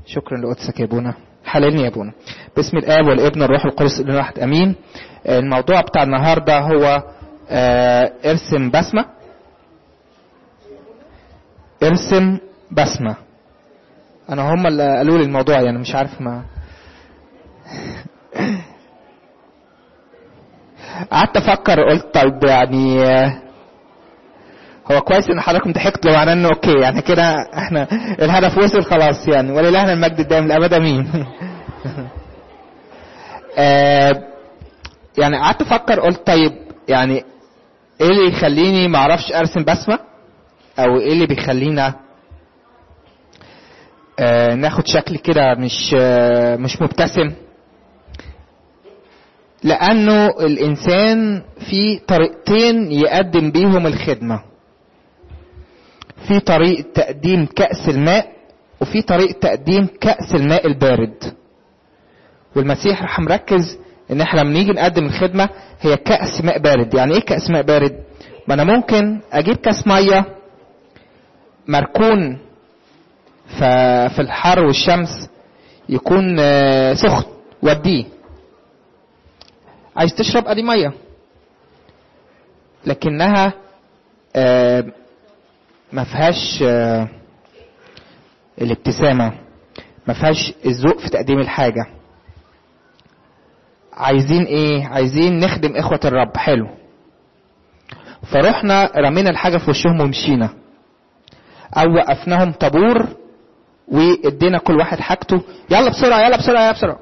شكرا لقدسك يا ابونا حللني يا ابونا باسم الاب والابن والروح القدس الاله واحد امين الموضوع بتاع النهارده هو آه، ارسم بسمه ارسم بسمه انا هم اللي قالوا لي الموضوع يعني مش عارف ما قعدت افكر قلت طيب يعني آه، هو كويس ان حضراتكم ضحكتوا معناه انه اوكي يعني كده احنا الهدف وصل خلاص يعني ولله المجد الدائم للابد امين آه، يعني قعدت افكر قلت طيب يعني ايه اللي يخليني ما اعرفش ارسم بسمه او ايه اللي بيخلينا آه، ناخد شكل كده مش آه، مش مبتسم لانه الانسان في طريقتين يقدم بيهم الخدمه في طريقه تقديم كاس الماء وفي طريقه تقديم كاس الماء البارد والمسيح راح مركز ان احنا لما نيجي نقدم الخدمه هي كاس ماء بارد يعني ايه كاس ماء بارد ما انا ممكن اجيب كاس ميه مركون ف- في الحر والشمس يكون آه، سخن وديه عايز تشرب ادي ميه لكنها آه، ما فيهاش آه، الابتسامه ما فيهاش الذوق في تقديم الحاجه عايزين ايه عايزين نخدم اخوة الرب حلو فرحنا رمينا الحاجة في وشهم ومشينا او وقفناهم طابور وادينا كل واحد حاجته يلا بسرعة يلا بسرعة يلا بسرعة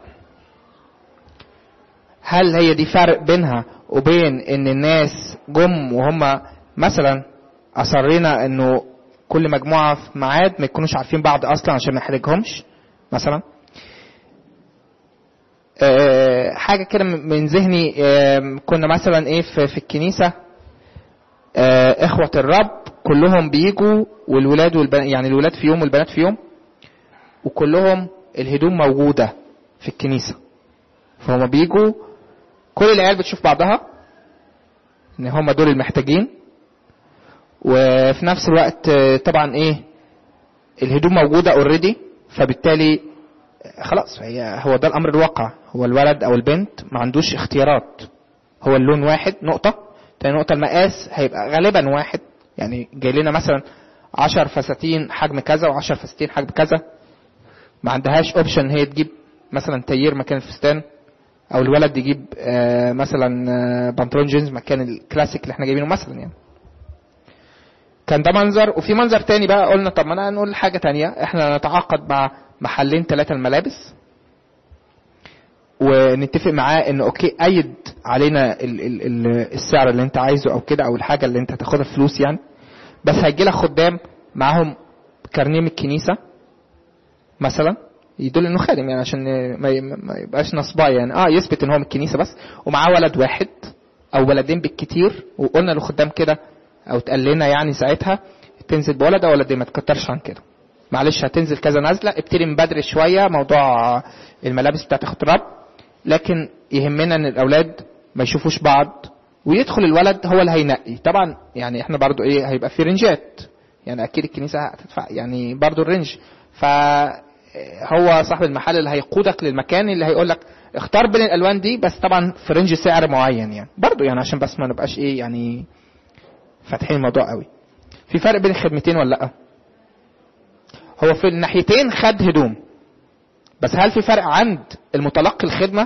هل هي دي فرق بينها وبين ان الناس جم وهم مثلا اصرينا انه كل مجموعة في ميعاد ما يكونوش عارفين بعض اصلا عشان ما نحرجهمش مثلا آه، حاجه كده من ذهني آه، كنا مثلا ايه في, في الكنيسه آه، اخوه الرب كلهم بيجوا والولاد والبنات يعني الولاد في يوم والبنات في يوم وكلهم الهدوم موجوده في الكنيسه فهم بيجوا كل العيال بتشوف بعضها ان هم دول المحتاجين وفي نفس الوقت آه، طبعا ايه الهدوم موجوده اوريدي فبالتالي خلاص هي هو ده الامر الواقع هو الولد او البنت ما عندوش اختيارات هو اللون واحد نقطة تاني نقطة المقاس هيبقى غالبا واحد يعني جاي لنا مثلا عشر فساتين حجم كذا وعشر فساتين حجم كذا ما عندهاش اوبشن هي تجيب مثلا تيير مكان الفستان او الولد يجيب آه، مثلا آه، بنطلون جينز مكان الكلاسيك اللي احنا جايبينه مثلا يعني كان ده منظر وفي منظر تاني بقى قلنا طب ما انا نقول حاجه تانية احنا نتعاقد مع محلين ثلاثه الملابس ونتفق معاه انه اوكي ايد علينا ال ال ال السعر اللي انت عايزه او كده او الحاجه اللي انت هتاخدها فلوس يعني بس هيجي لك خدام معاهم كارنيه من الكنيسه مثلا يدل انه خادم يعني عشان ما ي- ما يبقاش نصباي يعني اه يثبت ان هو من الكنيسه بس ومعاه ولد واحد او ولدين بالكتير وقلنا للخدام كده او اتقال لنا يعني ساعتها تنزل بولد او ولدين ما تكترش عن كده معلش هتنزل كذا نازله ابتدي من بدري شويه موضوع الملابس بتاعت اخت الرب لكن يهمنا ان الاولاد ما يشوفوش بعض ويدخل الولد هو اللي هينقي طبعا يعني احنا برضو ايه هيبقى في رنجات يعني اكيد الكنيسه هتدفع يعني برضو الرنج فهو صاحب المحل اللي هيقودك للمكان اللي هيقول لك اختار بين الالوان دي بس طبعا في رينج سعر معين يعني برضو يعني عشان بس ما نبقاش ايه يعني فاتحين الموضوع قوي في فرق بين الخدمتين ولا لا هو في الناحيتين خد هدوم بس هل في فرق عند المتلقي الخدمة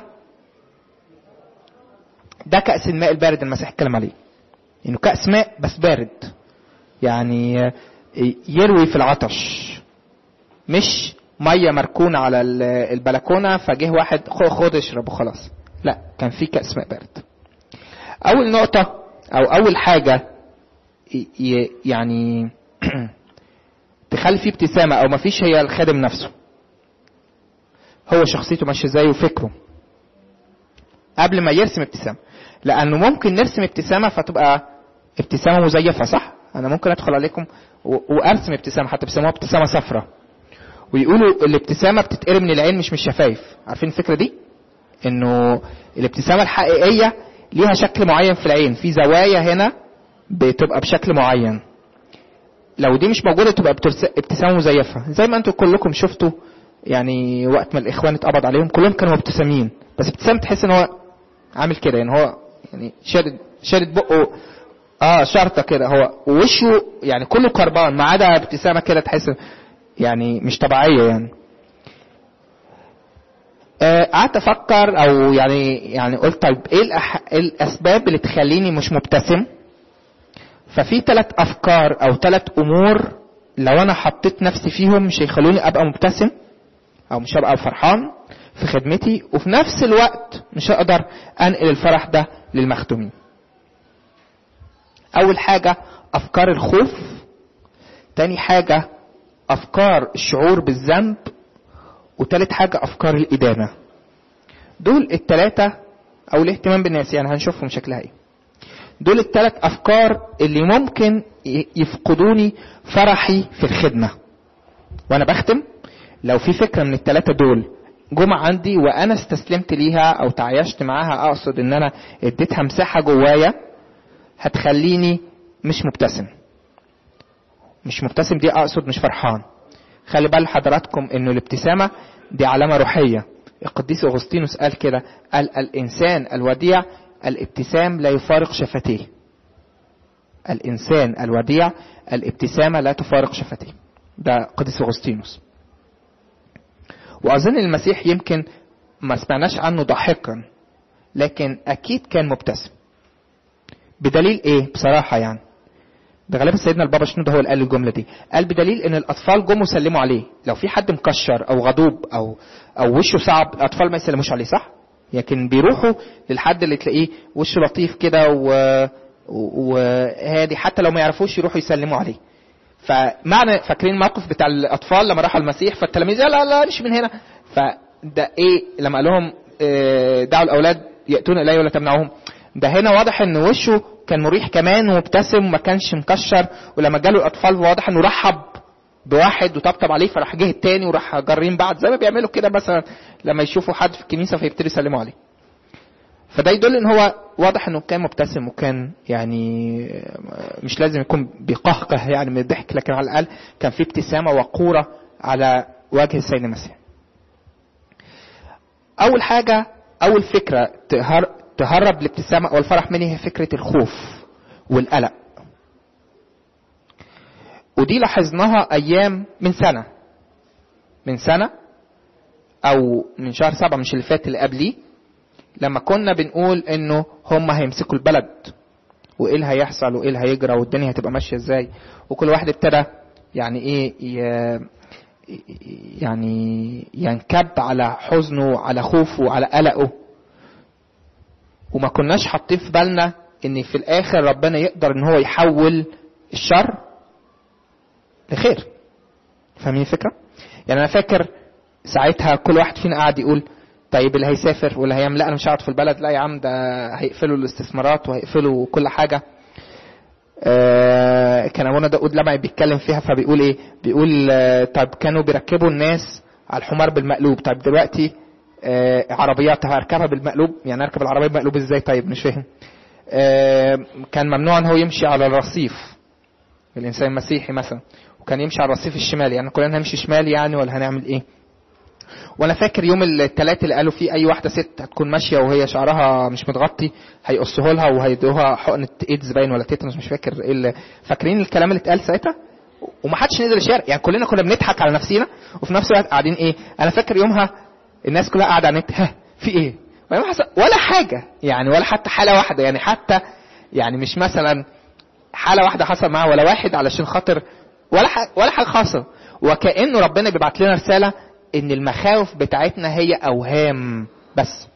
ده كأس الماء البارد المسيح اتكلم عليه انه كأس ماء بس بارد يعني يروي في العطش مش ميه مركونه على ال- البلكونه فجه واحد خد خد اشرب وخلاص لا كان في كأس ماء بارد اول نقطه او اول حاجه ي- ي- يعني تخلي فيه ابتسامه او مفيش هي الخادم نفسه هو شخصيته ماشيه ازاي وفكره قبل ما يرسم ابتسامه لانه ممكن نرسم ابتسامه فتبقى ابتسامه مزيفه صح انا ممكن ادخل عليكم و- وارسم ابتسامه حتى بيسموها ابتسامه صفراء ويقولوا الابتسامه بتتقرب من العين مش من الشفايف عارفين الفكره دي انه الابتسامه الحقيقيه ليها شكل معين في العين في زوايا هنا بتبقى بشكل معين لو دي مش موجوده تبقى بترس- ابتسامه مزيفه زي ما انتم كلكم شفتوا يعني وقت ما الاخوان اتقبض عليهم كلهم كانوا مبتسمين بس ابتسام تحس ان هو عامل كده يعني هو يعني شادد شادد بقه اه شرطه كده هو وشه يعني كله كربان ما عدا ابتسامه كده تحس يعني مش طبيعيه يعني آه، قعدت افكر او يعني يعني قلت طيب ايه الأح... إيه الاسباب اللي تخليني مش مبتسم ففي ثلاث افكار او ثلاث امور لو انا حطيت نفسي فيهم مش هيخلوني ابقى مبتسم او مش هبقى فرحان في خدمتي وفي نفس الوقت مش هقدر انقل الفرح ده للمخدومين اول حاجه افكار الخوف تاني حاجه افكار الشعور بالذنب وتالت حاجه افكار الادانه دول التلاتة او الاهتمام بالناس يعني هنشوفهم شكلها ايه دول الثلاث افكار اللي ممكن ي- يفقدوني فرحي في الخدمه وانا بختم لو في فكره من الثلاثه دول جم عندي وانا استسلمت ليها او تعايشت معاها اقصد ان انا اديتها مساحه جوايا هتخليني مش مبتسم مش مبتسم دي اقصد مش فرحان خلي بال حضراتكم انه الابتسامه دي علامه روحيه القديس اغسطينوس قال كده قال الانسان الوديع الابتسام لا يفارق شفتيه الانسان الوديع الابتسامه لا تفارق شفتيه ده قديس اغسطينوس واظن المسيح يمكن ما سمعناش عنه ضاحكا لكن اكيد كان مبتسم بدليل ايه بصراحه يعني ده غالبا سيدنا البابا شنودة هو اللي قال الجمله دي قال بدليل ان الاطفال جم وسلموا عليه لو في حد مكشر او غضوب او او وشه صعب الاطفال ما يسلموش عليه صح لكن بيروحوا للحد اللي تلاقيه وشه لطيف كده و- و- وهادي حتى لو ما يعرفوش يروحوا يسلموا عليه فمعنى فاكرين الموقف بتاع الاطفال لما راحوا المسيح فالتلاميذ لا لا لا مش من هنا فده ايه لما قال لهم آه، دعوا الاولاد ياتون الي ولا تمنعوهم ده هنا واضح ان وشه كان مريح كمان ومبتسم وما كانش مكشر ولما جاله الاطفال واضح انه رحب بواحد وطبطب عليه فراح جه التاني وراح جارين بعض زي ما بيعملوا كده مثلا لما يشوفوا حد في الكنيسه فيبتدوا يسلموا عليه فده يدل ان هو واضح انه كان مبتسم وكان يعني مش لازم يكون بيقهقه يعني من الضحك لكن على الاقل كان في ابتسامه وقوره على وجه السيد المسيح. اول حاجه اول فكره تهر تهرب الابتسامه او الفرح مني هي فكره الخوف والقلق. ودي لاحظناها ايام من سنه من سنه او من شهر سبعة مش اللي فات اللي قبليه لما كنا بنقول انه هم هيمسكوا البلد وايه اللي هيحصل وايه اللي هيجرى والدنيا هتبقى ماشيه ازاي وكل واحد ابتدى يعني ايه ي- يعني ينكب على حزنه على خوفه على قلقه وما كناش حاطين في بالنا ان في الاخر ربنا يقدر ان هو يحول الشر لخير فاهمين الفكره يعني انا فاكر ساعتها كل واحد فينا قاعد يقول طيب اللي هيسافر واللي هيعمل لا انا مش هقعد في البلد لا يا عم ده هيقفلوا الاستثمارات وهيقفلوا كل حاجه آه، كان ابونا داود لما بيتكلم فيها فبيقول ايه بيقول آه، طيب كانوا بيركبوا الناس على الحمار بالمقلوب طيب دلوقتي آه، عربيات هركبها بالمقلوب يعني اركب العربيه بالمقلوب ازاي طيب مش فاهم آه، كان ممنوع ان هو يمشي على الرصيف الانسان المسيحي مثلا وكان يمشي على الرصيف الشمالي يعني كلنا هنمشي شمال يعني ولا هنعمل ايه وانا فاكر يوم الثلاث اللي قالوا فيه اي واحده ست هتكون ماشيه وهي شعرها مش متغطي هيقصوه لها وهيدوها حقنه ايدز باين ولا تيتانوس مش فاكر ايه اللي- فاكرين الكلام اللي اتقال ساعتها ومحدش نزل الشارع يعني كلنا كنا بنضحك على نفسينا وفي نفس الوقت قاعدين ايه انا فاكر يومها الناس كلها قاعده على النت ها في ايه ولا حصل ولا حاجه يعني ولا حتى حاله واحده يعني حتى يعني مش مثلا حاله واحده حصل معاه ولا واحد علشان خاطر ولا حاجة ولا حاجه حصل وكانه ربنا بيبعت لنا رساله ان المخاوف بتاعتنا هي اوهام بس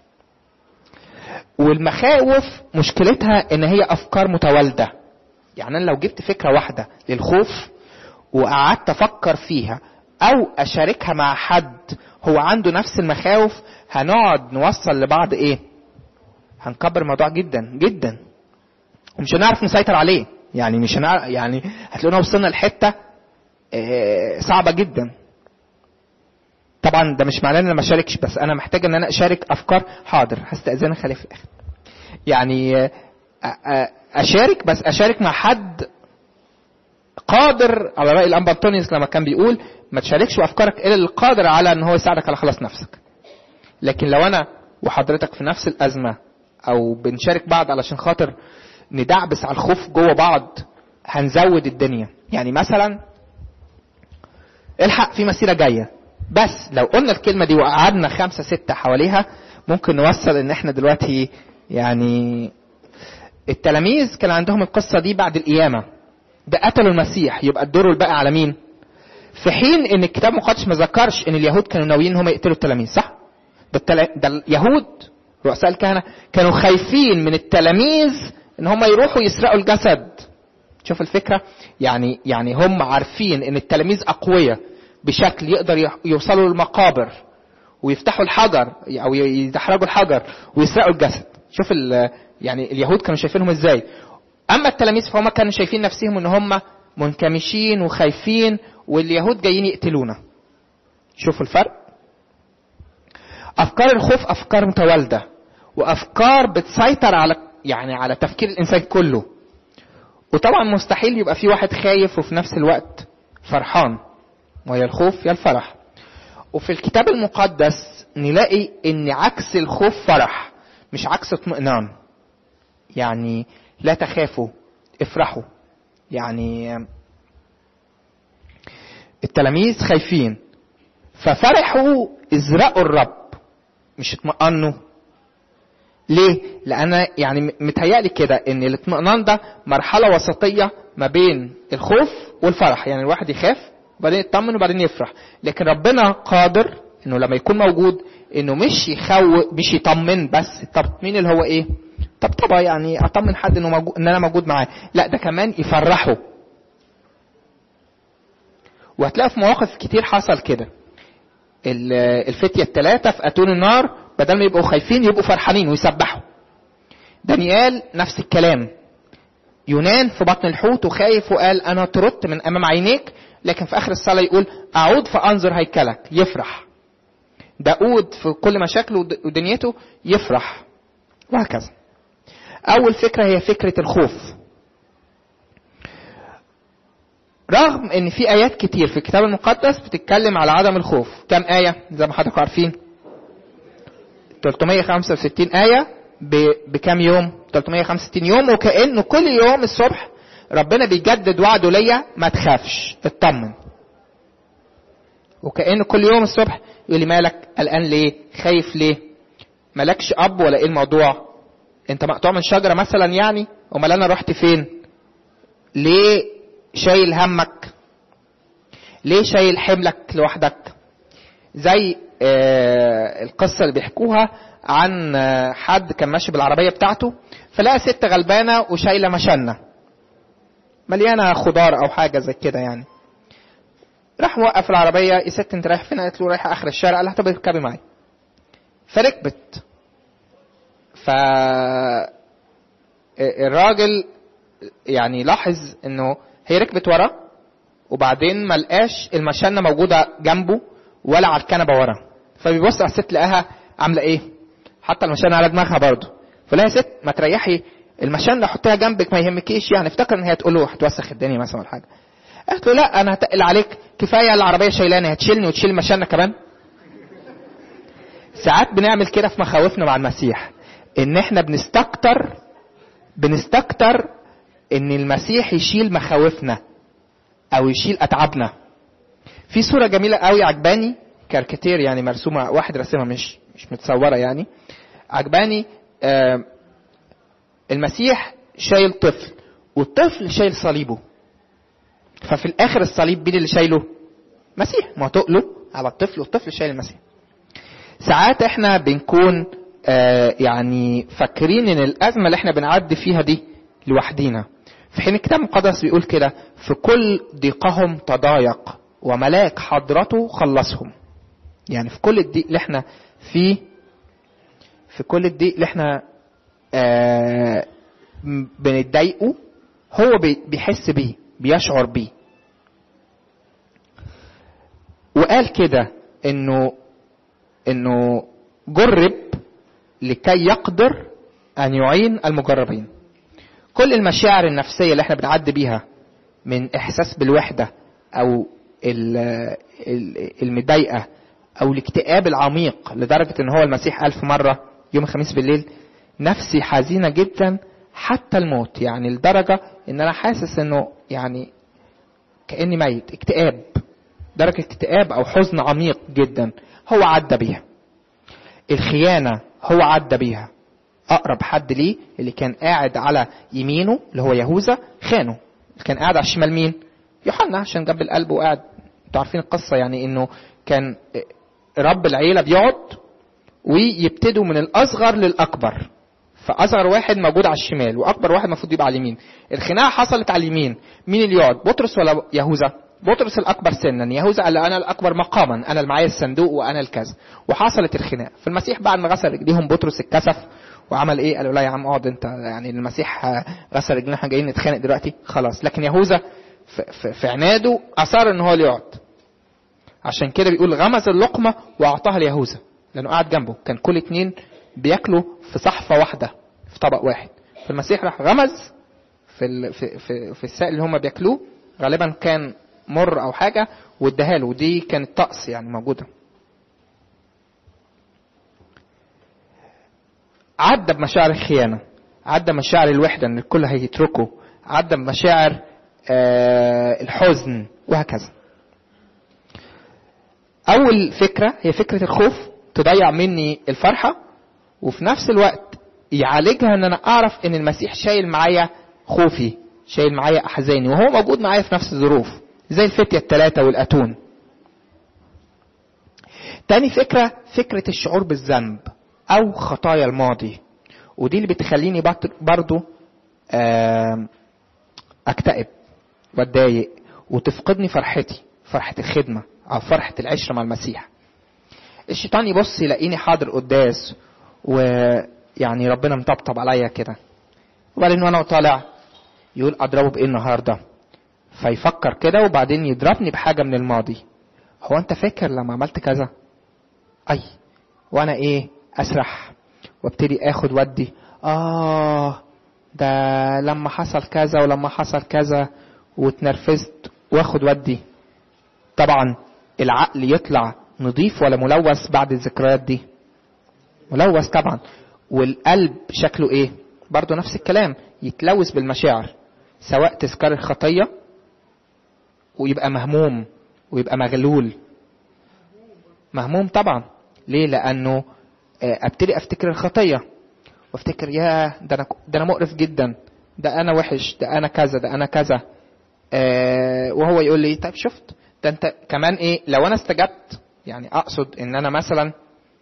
والمخاوف مشكلتها ان هي افكار متوالده يعني انا لو جبت فكره واحده للخوف وقعدت افكر فيها او اشاركها مع حد هو عنده نفس المخاوف هنقعد نوصل لبعض ايه هنكبر الموضوع جدا جدا ومش هنعرف نسيطر عليه يعني مش هنعرف يعني هتلاقونا وصلنا لحته آه، صعبه جدا طبعا ده مش معناه ان انا ما اشاركش بس انا محتاج ان انا اشارك افكار حاضر هستاذنك خليه في الاخر يعني آه، آه، اشارك بس اشارك مع حد قادر على راي الانبا انطونيوس لما كان بيقول ما تشاركش بافكارك الا القادر على ان هو يساعدك على خلاص نفسك لكن لو انا وحضرتك في نفس الازمه او بنشارك بعض علشان خاطر ندعبس على الخوف جوه بعض هنزود الدنيا يعني مثلا الحق في مسيره جايه بس لو قلنا الكلمه دي وقعدنا خمسه سته حواليها ممكن نوصل ان احنا دلوقتي يعني التلاميذ كان عندهم القصه دي بعد القيامه ده قتلوا المسيح يبقى الدور الباقي على مين؟ في حين ان الكتاب المقدس ما ذكرش ان اليهود كانوا ناويين هم يقتلوا التلاميذ صح؟ ده, التلا... ده اليهود رؤساء الكهنه كانوا خايفين من التلاميذ ان هم يروحوا يسرقوا الجسد شوف الفكره يعني يعني هم عارفين ان التلاميذ اقوياء بشكل يقدر يوصلوا للمقابر ويفتحوا الحجر او يدحرجوا الحجر ويسرقوا الجسد شوف يعني اليهود كانوا شايفينهم ازاي اما التلاميذ فهم كانوا شايفين نفسهم ان هم منكمشين وخايفين واليهود جايين يقتلونا شوفوا الفرق افكار الخوف افكار متوالده وافكار بتسيطر على يعني على تفكير الانسان كله وطبعا مستحيل يبقى في واحد خايف وفي نفس الوقت فرحان وهي الخوف يا الفرح وفي الكتاب المقدس نلاقي ان عكس الخوف فرح مش عكس اطمئنان يعني لا تخافوا افرحوا يعني التلاميذ خايفين ففرحوا ازرقوا الرب مش اطمئنوا ليه؟ لأن يعني متهيألي كده إن الاطمئنان ده مرحلة وسطية ما بين الخوف والفرح، يعني الواحد يخاف وبعدين يطمن وبعدين يفرح، لكن ربنا قادر إنه لما يكون موجود إنه مش يخوف مش يطمن بس، التطمين اللي هو إيه؟ طب طبعا يعني أطمن حد إنه موجود إن أنا موجود معاه، لا ده كمان يفرحه. وهتلاقي في مواقف كتير حصل كده. الفتية الثلاثة في أتون النار بدل ما يبقوا خايفين يبقوا فرحانين ويسبحوا دانيال نفس الكلام يونان في بطن الحوت وخايف وقال انا طردت من امام عينيك لكن في اخر الصلاه يقول اعود فانظر هيكلك يفرح داود في كل مشاكله ودنيته يفرح وهكذا اول فكره هي فكره الخوف رغم ان في ايات كتير في الكتاب المقدس بتتكلم على عدم الخوف كم ايه زي ما حضراتكم عارفين 365 آية بكام يوم؟ 365 يوم وكأنه كل يوم الصبح ربنا بيجدد وعده ليا ما تخافش اطمن. وكأنه كل يوم الصبح يقول لي مالك قلقان ليه؟ خايف ليه؟ مالكش أب ولا إيه الموضوع؟ أنت مقطوع من شجرة مثلا يعني؟ أمال أنا رحت فين؟ ليه شايل همك؟ ليه شايل حملك لوحدك؟ زي آه القصة اللي بيحكوها عن آه حد كان ماشي بالعربية بتاعته فلقى ست غلبانة وشايلة مشنة مليانة خضار أو حاجة زي كده يعني راح موقف العربية يا ست انت رايح فين؟ قالت له رايحة آخر الشارع قال لها طب اركبي معايا فركبت ف الراجل يعني لاحظ انه هي ركبت ورا وبعدين ما لقاش المشنة موجودة جنبه ولا على الكنبه ورا فبيبص على الست لقاها عامله ايه حتى المشانه على دماغها برضه فلا يا ست ما تريحي المشانه حطيها جنبك ما يهمكيش يعني افتكر ان هي تقول له هتوسخ الدنيا مثلا ولا حاجه قالت له لا انا هتقل عليك كفايه العربيه شايلاني هتشيلني وتشيل المشانه كمان ساعات بنعمل كده في مخاوفنا مع المسيح ان احنا بنستكتر بنستكتر ان المسيح يشيل مخاوفنا او يشيل اتعابنا في صوره جميله قوي عجباني كاركاتير يعني مرسومه واحد رسمها مش مش متصوره يعني عجباني آه المسيح شايل طفل والطفل شايل صليبه ففي الاخر الصليب مين اللي شايله مسيح ما تقله على الطفل والطفل شايل المسيح ساعات احنا بنكون آه يعني فاكرين ان الازمه اللي احنا بنعدي فيها دي لوحدينا في حين الكتاب المقدس بيقول كده في كل ضيقهم تضايق وملاك حضرته خلصهم يعني في كل الضيق اللي احنا فيه في كل الضيق اللي احنا آه بنتضايقه هو بيحس بيه بيشعر بيه وقال كده انه انه جرب لكي يقدر ان يعين المجربين كل المشاعر النفسيه اللي احنا بنعدي بيها من احساس بالوحده او ال- ال- المضايقه او الاكتئاب العميق لدرجه ان هو المسيح الف مره يوم الخميس بالليل نفسي حزينه جدا حتى الموت يعني لدرجه ان انا حاسس انه يعني كاني ميت اكتئاب درجه اكتئاب او حزن عميق جدا هو عدى بيها الخيانه هو عدى بيها اقرب حد ليه اللي كان قاعد على يمينه اللي هو يهوذا خانه اللي كان قاعد على الشمال مين يوحنا عشان جنب القلب وقاعد انتوا عارفين القصه يعني انه كان رب العيله بيقعد ويبتدوا من الاصغر للاكبر فاصغر واحد موجود على الشمال واكبر واحد المفروض يبقى على اليمين الخناقه حصلت على اليمين مين اللي يقعد بطرس ولا يهوذا بطرس الاكبر سنا يهوذا قال انا الاكبر مقاما انا اللي معايا الصندوق وانا الكذا وحصلت الخناقه فالمسيح بعد ما غسل رجليهم بطرس اتكسف وعمل ايه قالوا لا يا عم اقعد انت يعني المسيح غسل رجلنا احنا جايين نتخانق دلوقتي خلاص لكن يهوذا في, في, في عناده اصر ان هو اللي يقعد عشان كده بيقول غمز اللقمه واعطاها ليهوذا لانه قاعد جنبه كان كل اتنين بياكلوا في صحفه واحده في طبق واحد فالمسيح راح غمز في ال... في في, في السائل اللي هم بياكلوه غالبا كان مر او حاجه واداها له ودي كانت طقس يعني موجوده عدى بمشاعر الخيانه عدى مشاعر الوحده ان الكل هيتركه عدى بمشاعر آه الحزن وهكذا اول فكره هي فكره الخوف تضيع مني الفرحه وفي نفس الوقت يعالجها ان انا اعرف ان المسيح شايل معايا خوفي شايل معايا احزاني وهو موجود معايا في نفس الظروف زي الفتية الثلاثة والأتون تاني فكرة فكرة الشعور بالذنب أو خطايا الماضي ودي اللي بتخليني برضو أكتئب وأتضايق وتفقدني فرحتي فرحة الخدمة أو فرحة العشرة مع المسيح الشيطان يبص يلاقيني حاضر قداس ويعني ربنا مطبطب عليا كده وبعدين وانا طالع يقول اضربه بايه النهارده فيفكر كده وبعدين يضربني بحاجه من الماضي هو انت فاكر لما عملت كذا اي وانا ايه اسرح وابتدي اخد ودي اه ده لما حصل كذا ولما حصل كذا واتنرفزت واخد ودي طبعا العقل يطلع نظيف ولا ملوث بعد الذكريات دي ملوث طبعا والقلب شكله ايه برضه نفس الكلام يتلوث بالمشاعر سواء تذكار الخطيه ويبقى مهموم ويبقى مغلول مهموم طبعا ليه لانه ابتدي افتكر الخطيه وافتكر يا ده انا ده انا مقرف جدا ده انا وحش ده انا كذا ده انا كذا آه وهو يقول لي طيب شفت ده انت كمان ايه لو انا استجبت يعني اقصد ان انا مثلا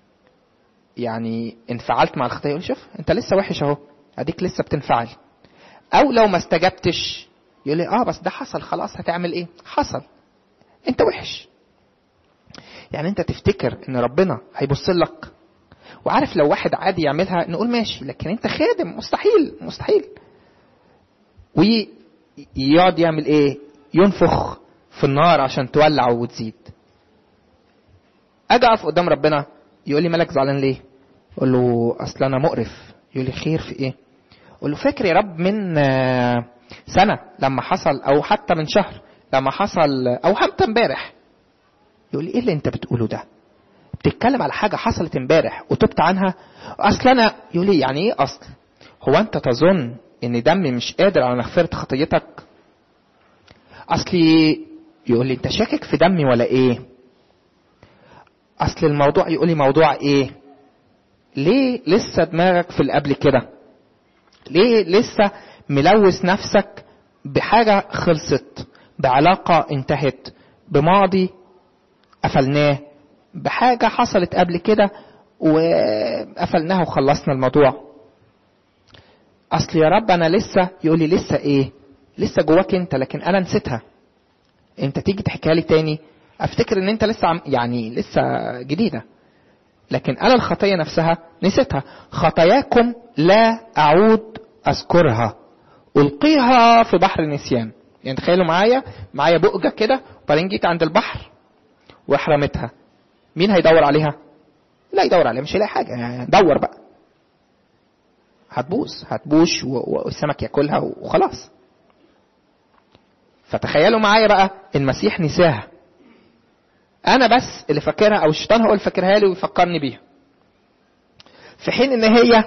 يعني انفعلت مع الخطيه يقول شوف انت لسه وحش اهو اديك لسه بتنفعل او لو ما استجبتش يقول لي اه بس ده حصل خلاص هتعمل ايه حصل انت وحش يعني انت تفتكر ان ربنا هيبص لك وعارف لو واحد عادي يعملها نقول ماشي لكن انت خادم مستحيل مستحيل ويقعد يعمل ايه ينفخ في النار عشان تولع وتزيد اجي اقف قدام ربنا يقول لي مالك زعلان ليه اقول له اصل انا مقرف يقول لي خير في ايه اقول له فاكر يا رب من سنه لما حصل او حتى من شهر لما حصل او حتى امبارح يقول لي ايه اللي انت بتقوله ده بتتكلم على حاجه حصلت امبارح وتبت عنها اصل انا يقول لي يعني ايه اصل هو انت تظن ان دمي مش قادر على مغفره خطيتك اصلي يقول لي انت شاكك في دمي ولا ايه اصل الموضوع يقول لي موضوع ايه ليه لسه دماغك في اللي قبل كده ليه لسه ملوث نفسك بحاجه خلصت بعلاقه انتهت بماضي قفلناه بحاجه حصلت قبل كده وقفلناها وخلصنا الموضوع اصل يا رب انا لسه يقول لي لسه ايه لسه جواك انت لكن انا نسيتها انت تيجي تحكيها لي تاني افتكر ان انت لسه عم يعني لسه جديده لكن انا الخطيه نفسها نسيتها خطاياكم لا اعود اذكرها القيها في بحر النسيان يعني تخيلوا معايا معايا بؤجه كده وبعدين جيت عند البحر واحرمتها مين هيدور عليها لا يدور عليها مش هيلاقي حاجه يعني دور بقى هتبوظ هتبوش والسمك ياكلها وخلاص فتخيلوا معايا بقى المسيح نساها انا بس اللي فاكرها او الشيطان هو اللي فاكرها لي ويفكرني بيها في حين ان هي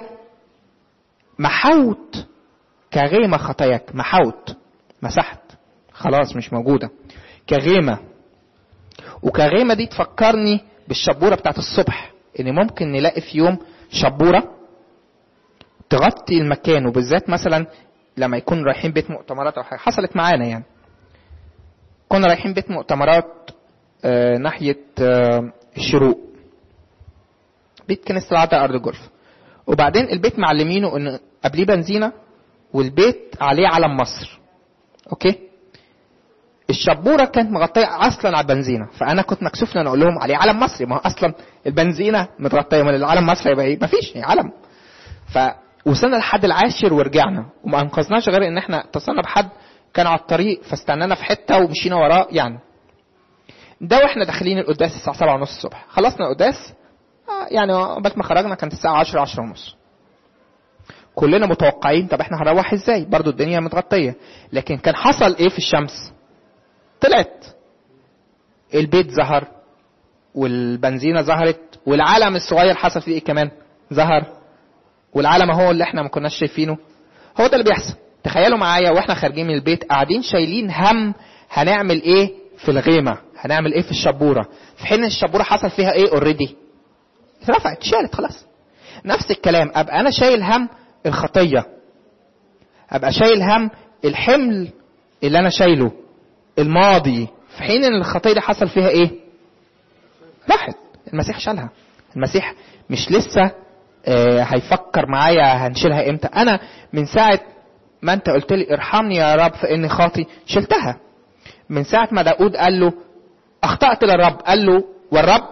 محوت كغيمة خطاياك محوت مسحت خلاص مش موجودة كغيمة وكغيمة دي تفكرني بالشبورة بتاعت الصبح ان ممكن نلاقي في يوم شبورة تغطي المكان وبالذات مثلا لما يكون رايحين بيت مؤتمرات او حاجة حصلت معانا يعني كنا رايحين بيت مؤتمرات آه ناحية آه الشروق بيت كنيسة العذراء أرض الجولف وبعدين البيت معلمينه إن قبليه بنزينة والبيت عليه علم مصر أوكي الشبورة كانت مغطية أصلا على البنزينة فأنا كنت مكسوف إن أنا أقول لهم عليه علم مصري ما هو أصلا البنزينة متغطية من العلم مصري يبقى إيه؟ مفيش يعني علم فوصلنا لحد العاشر ورجعنا وما أنقذناش غير إن إحنا اتصلنا بحد كان على الطريق فاستنانا في حتة ومشينا وراه يعني ده واحنا داخلين القداس الساعة سبعة ونص الصبح خلصنا القداس آه يعني قبل ما خرجنا كانت الساعة عشرة عشرة ونص كلنا متوقعين طب احنا هنروح ازاي برضو الدنيا متغطية لكن كان حصل ايه في الشمس طلعت البيت ظهر والبنزينة ظهرت والعالم الصغير حصل فيه ايه كمان ظهر والعالم هو اللي احنا ما كناش شايفينه هو ده اللي بيحصل تخيلوا معايا واحنا خارجين من البيت قاعدين شايلين هم هنعمل ايه في الغيمة هنعمل ايه في الشبورة في حين الشبورة حصل فيها ايه اوريدي اترفعت اتشالت خلاص نفس الكلام ابقى انا شايل هم الخطية ابقى شايل هم الحمل اللي انا شايله الماضي في حين ان الخطية دي حصل فيها ايه راحت المسيح شالها المسيح مش لسه آه هيفكر معايا هنشيلها امتى انا من ساعة ما انت قلت لي ارحمني يا رب فاني خاطي شلتها من ساعة ما داود قال له اخطأت للرب قال له والرب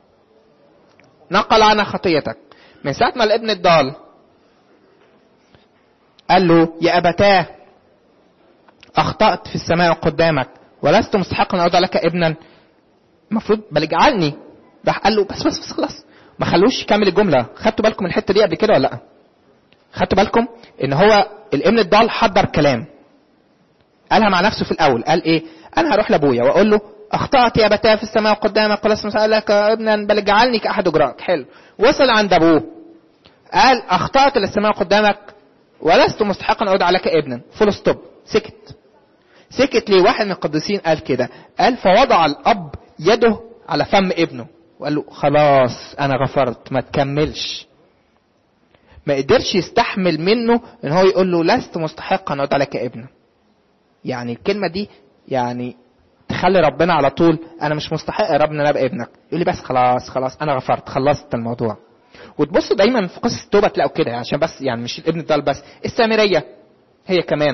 نقل عنها خطيتك من ساعة ما الابن الضال قال له يا أبتاه أخطأت في السماء قدامك ولست مستحقا أن أوضع لك ابنا المفروض بل اجعلني راح قال له بس بس بس خلاص ما خلوش يكمل الجملة خدتوا بالكم من الحتة دي قبل كده ولا لا خدتوا بالكم ان هو الابن الضال حضر كلام قالها مع نفسه في الاول قال ايه انا هروح لابويا واقول له اخطات يا بتاه في السماء قدامك ولست مسألك ابنا بل اجعلني كاحد اجراك حلو وصل عند ابوه قال اخطات للسماء قدامك ولست مستحقا ان اودع لك ابنا فول ستوب سكت سكت ليه واحد من القديسين قال كده قال فوضع الاب يده على فم ابنه وقال له خلاص انا غفرت ما تكملش ما قدرش يستحمل منه ان هو يقول له لست مستحقا ان اودع لك ابنا يعني الكلمه دي يعني تخلي ربنا على طول انا مش مستحق يا رب ان انا ابقى ابنك يقول لي بس خلاص خلاص انا غفرت خلصت الموضوع وتبصوا دايما في قصص التوبه تلاقوا كده عشان بس يعني مش الابن الضال بس السامريه هي كمان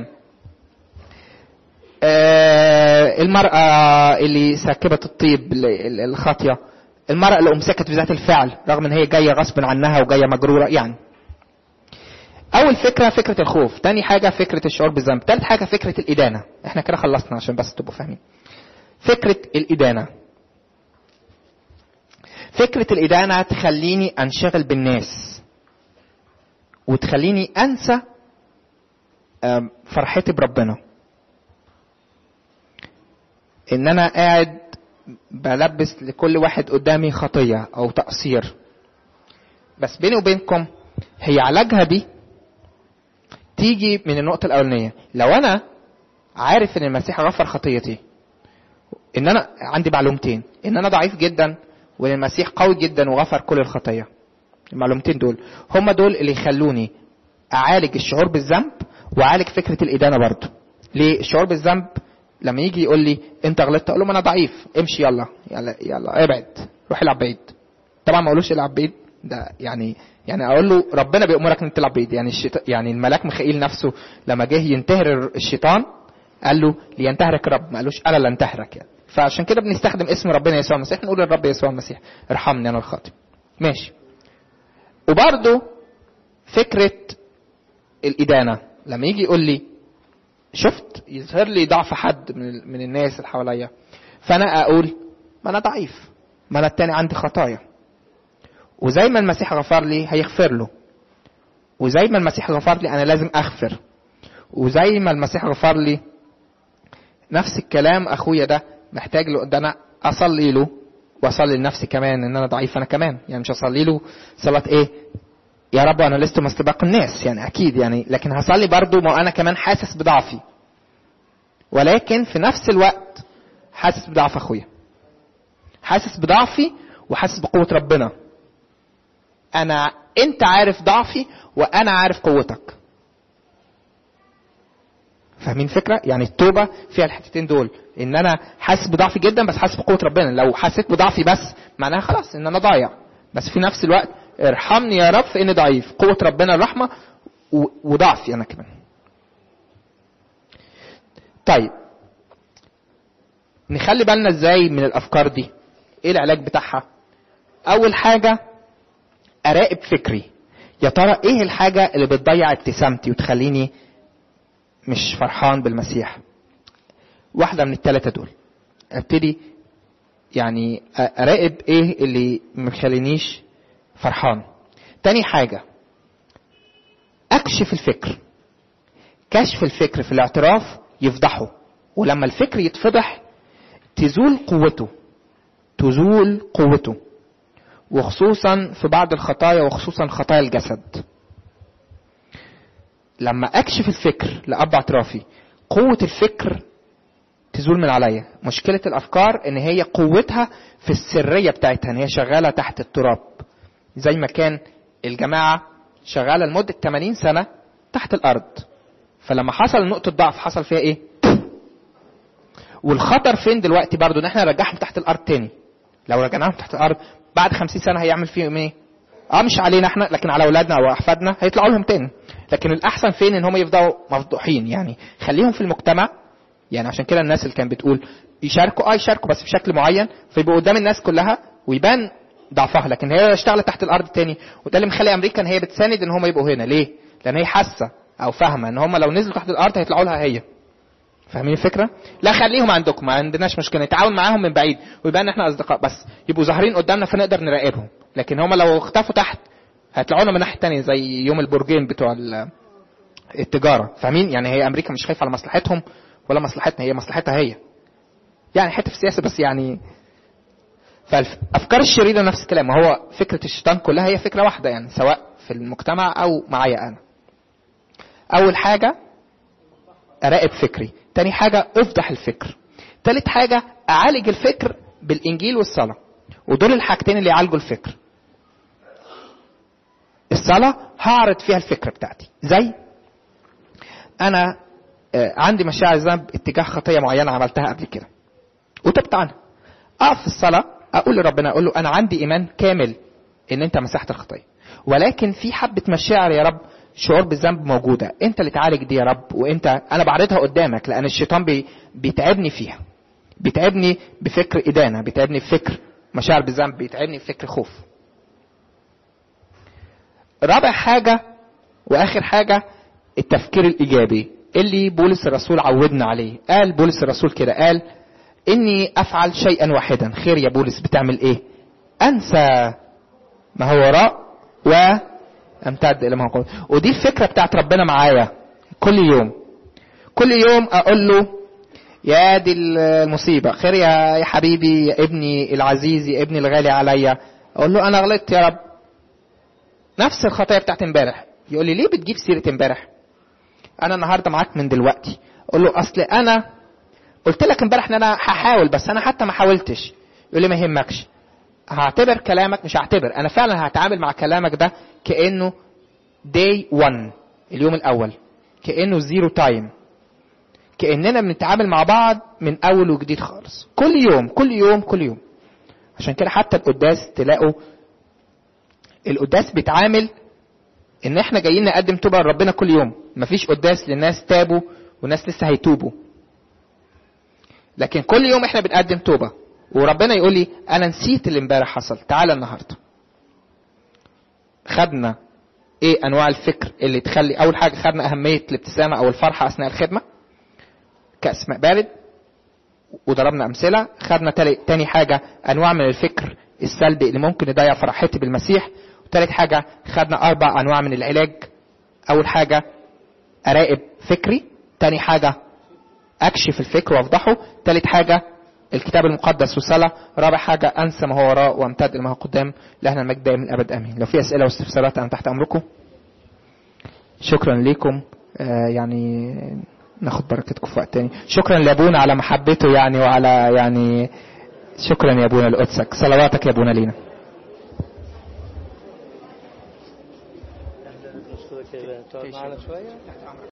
آه المرأة اللي ساكبة الطيب الخاطية المرأة اللي أمسكت بذات الفعل رغم ان هي جاية غصب عنها وجاية مجرورة يعني أول فكرة فكرة الخوف تاني حاجة فكرة الشعور بالذنب تالت حاجة فكرة الإدانة احنا كده خلصنا عشان بس تبقوا فاهمين فكرة الإدانة فكرة الإدانة تخليني أنشغل بالناس وتخليني أنسى فرحتي بربنا إن أنا قاعد بلبس لكل واحد قدامي خطية أو تقصير بس بيني وبينكم هي علاجها دي تيجي من النقطة الأولانية لو أنا عارف إن المسيح غفر خطيتي إن أنا عندي معلومتين إن أنا ضعيف جدا وإن المسيح قوي جدا وغفر كل الخطايا المعلومتين دول هم دول اللي يخلوني أعالج الشعور بالذنب وأعالج فكرة الإدانة برضه ليه الشعور بالذنب لما يجي يقول لي انت غلطت اقول له ما انا ضعيف امشي يلا يلا يلا ابعد روح العب بعيد طبعا ما اقولوش العب بعيد ده يعني يعني اقول له ربنا بيامرك ان تلعب بعيد يعني الشيط... يعني الملاك ميخائيل نفسه لما جه ينتهر الشيطان قال له لينتهرك الرب ما قالوش انا اللي انتهرك يعني فعشان كده بنستخدم اسم ربنا يسوع المسيح نقول للرب يسوع المسيح ارحمني انا الخاطئ ماشي وبرده فكره الادانه لما يجي يقول لي شفت يظهر لي ضعف حد من من الناس اللي حواليا فانا اقول ما انا ضعيف ما انا التاني عندي خطايا وزي ما المسيح غفر لي هيغفر له وزي ما المسيح غفر لي انا لازم اغفر وزي ما المسيح غفر لي نفس الكلام اخويا ده محتاج له ده انا اصلي له واصلي لنفسي كمان ان انا ضعيف انا كمان يعني مش هصلي له صلاه ايه يا رب انا لست مستبق الناس يعني اكيد يعني لكن هصلي برضو ما انا كمان حاسس بضعفي ولكن في نفس الوقت حاسس بضعف اخويا حاسس بضعفي وحاسس بقوه ربنا انا انت عارف ضعفي وانا عارف قوتك فاهمين الفكره يعني التوبه فيها الحتتين دول ان انا حاسس بضعفي جدا بس حاسس بقوه ربنا لو حسيت بضعفي بس معناها خلاص ان انا ضايع بس في نفس الوقت ارحمني يا رب في اني ضعيف قوه ربنا الرحمه و- وضعفي انا كمان طيب نخلي بالنا ازاي من الافكار دي ايه العلاج بتاعها اول حاجه اراقب فكري يا ترى ايه الحاجه اللي بتضيع ابتسامتي وتخليني مش فرحان بالمسيح واحده من الثلاثه دول ابتدي يعني اراقب ايه اللي مخلينيش فرحان تاني حاجه اكشف الفكر كشف الفكر في الاعتراف يفضحه ولما الفكر يتفضح تزول قوته تزول قوته وخصوصا في بعض الخطايا وخصوصا خطايا الجسد لما اكشف الفكر لاب اعترافي قوه الفكر تزول من عليا مشكله الافكار ان هي قوتها في السريه بتاعتها ان هي شغاله تحت التراب زي ما كان الجماعه شغاله لمده 80 سنه تحت الارض فلما حصل نقطه ضعف حصل فيها ايه والخطر فين دلوقتي برضو ان احنا نرجعهم تحت الارض تاني لو رجعناهم تحت الارض بعد 50 سنه هيعمل فيهم ايه اه مش علينا احنا لكن على اولادنا او احفادنا هيطلعوا لهم تاني لكن الاحسن فين ان هم يفضلوا مفضوحين يعني خليهم في المجتمع يعني عشان كده الناس اللي كانت بتقول يشاركوا اه يشاركوا بس بشكل معين فيبقوا قدام الناس كلها ويبان ضعفها لكن هي اشتغلت تحت الارض تاني وده اللي مخلي امريكا ان هي بتساند ان هم يبقوا هنا ليه؟ لان هي حاسه او فاهمه ان هم لو نزلوا تحت الارض هيطلعوا لها هي فاهمين الفكره؟ لا خليهم عندكم ما عندناش مشكله نتعاون معاهم من بعيد ويبقى ان احنا اصدقاء بس يبقوا ظاهرين قدامنا فنقدر نراقبهم لكن هم لو اختفوا تحت هيطلعوا لنا من الناحيه الثانيه زي يوم البرجين بتوع ال- التجاره فاهمين؟ يعني هي امريكا مش خايفه على مصلحتهم ولا مصلحتنا هي مصلحتها هي يعني حته في السياسه بس يعني فالافكار الشريره نفس الكلام وهو فكره الشيطان كلها هي فكره واحده يعني سواء في المجتمع او معايا انا اول حاجه اراقب فكري تاني حاجه افضح الفكر تالت حاجه اعالج الفكر بالانجيل والصلاه ودول الحاجتين اللي يعالجوا الفكر الصلاه هعرض فيها الفكره بتاعتي زي انا آه، عندي مشاعر ذنب اتجاه خطيه معينه عملتها قبل كده وتبت عنها اقف في الصلاه اقول لربنا اقول له انا عندي ايمان كامل ان انت مسحت الخطيه ولكن في حبه مشاعر يا رب شعور بالذنب موجوده انت اللي تعالج دي يا رب وانت انا بعرضها قدامك لان الشيطان بي بيتعبني فيها بيتعبني بفكر ادانه بيتعبني بفكر مشاعر بالذنب بيتعبني بفكر خوف رابع حاجه واخر حاجه التفكير الايجابي اللي بولس الرسول عودنا عليه قال بولس الرسول كده قال اني افعل شيئا واحدا خير يا بولس بتعمل ايه انسى ما هو وراء وامتد الى ما هو قبل ودي الفكره بتاعت ربنا معايا كل يوم كل يوم اقول له يا دي المصيبه خير يا يا حبيبي يا ابني العزيز يا ابني الغالي عليا اقول له انا غلطت يا رب نفس الخطايا بتاعت امبارح يقول لي ليه بتجيب سيره امبارح انا النهارده معاك من دلوقتي اقول له اصل انا قلت لك امبارح ان انا هحاول بس انا حتى ما حاولتش يقول لي ما يهمكش هعتبر كلامك مش هعتبر انا فعلا هتعامل مع كلامك ده كانه day 1 اليوم الاول كانه زيرو تايم كاننا بنتعامل مع بعض من اول وجديد خالص كل يوم كل يوم كل يوم عشان كده حتى القداس تلاقوا القداس بيتعامل ان احنا جايين نقدم توبه لربنا كل يوم مفيش قداس للناس تابوا وناس لسه هيتوبوا لكن كل يوم احنا بنقدم توبه وربنا يقول لي انا نسيت اللي امبارح حصل تعالى النهارده خدنا ايه انواع الفكر اللي تخلي اول حاجه خدنا اهميه الابتسامه او الفرحه اثناء الخدمه كاسماء بارد وضربنا امثله خدنا تالي- تاني حاجه انواع من الفكر السلبي اللي ممكن يضيع فرحتي بالمسيح وتالت حاجه خدنا اربع انواع من العلاج اول حاجه اراقب فكري تاني حاجه اكشف الفكر وافضحه تالت حاجه الكتاب المقدس والصلاة رابع حاجة أنسى ما هو وراء وامتد ما هو قدام لهنا المجد دائم الأبد آمين لو في أسئلة واستفسارات أنا تحت أمركم شكرا لكم آه يعني ناخد بركتكم في وقت تاني شكرا لابونا على محبته يعني وعلى يعني شكرا يا ابونا لقدسك صلواتك يا ابونا لينا نشكرك يا تقعد معنا شويه